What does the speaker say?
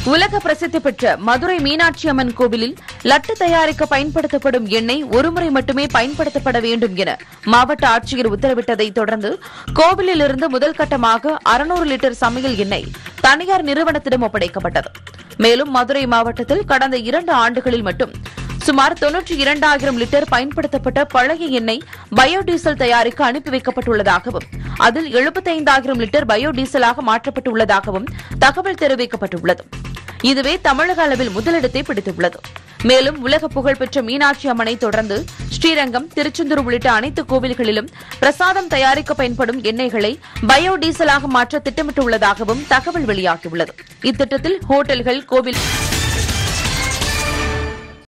உலக பிரசித்தி பெற்ற மதுரை மீனாட்சி அம்மன் கோவிலில் லட்டு தயாரிக்க பயன்படுத்தப்படும் எண்ணெய் ஒருமுறை மட்டுமே பயன்படுத்தப்பட வேண்டும் என மாவட்ட ஆட்சியர் உத்தரவிட்டதை தொடர்ந்து கோவிலில் இருந்து முதல் கட்டமாக அறுநூறு லிட்டர் சமையல் எண்ணெய் தனியார் நிறுவனத்திடம் ஒப்படைக்கப்பட்டது மேலும் மதுரை மாவட்டத்தில் கடந்த இரண்டு ஆண்டுகளில் மட்டும் சுமார் தொன்னூற்றி இரண்டாயிரம் லிட்டர் பயன்படுத்தப்பட்ட பழைய எண்ணெய் பயோடீசல் தயாரிக்க அனுப்பி வைக்கப்பட்டுள்ளதாகவும் அதில் எழுபத்தைந்தாயிரம் லிட்டர் பயோடீசலாக மாற்றப்பட்டுள்ளதாகவும் தகவல் தெரிவிக்கப்பட்டுள்ளது இதுவே தமிழக அளவில் முதலிடத்தை பிடித்துள்ளது மேலும் உலக புகழ்பெற்ற மீனாட்சி அம்மனை தொடர்ந்து ஸ்ரீரங்கம் திருச்செந்தூர் உள்ளிட்ட அனைத்து கோவில்களிலும் பிரசாதம் தயாரிக்க பயன்படும் எண்ணெய்களை பயோடீசலாக மாற்ற திட்டமிட்டுள்ளதாகவும் தகவல் வெளியாகியுள்ளது இத்திட்டத்தில் ஹோட்டல்கள் கோவில்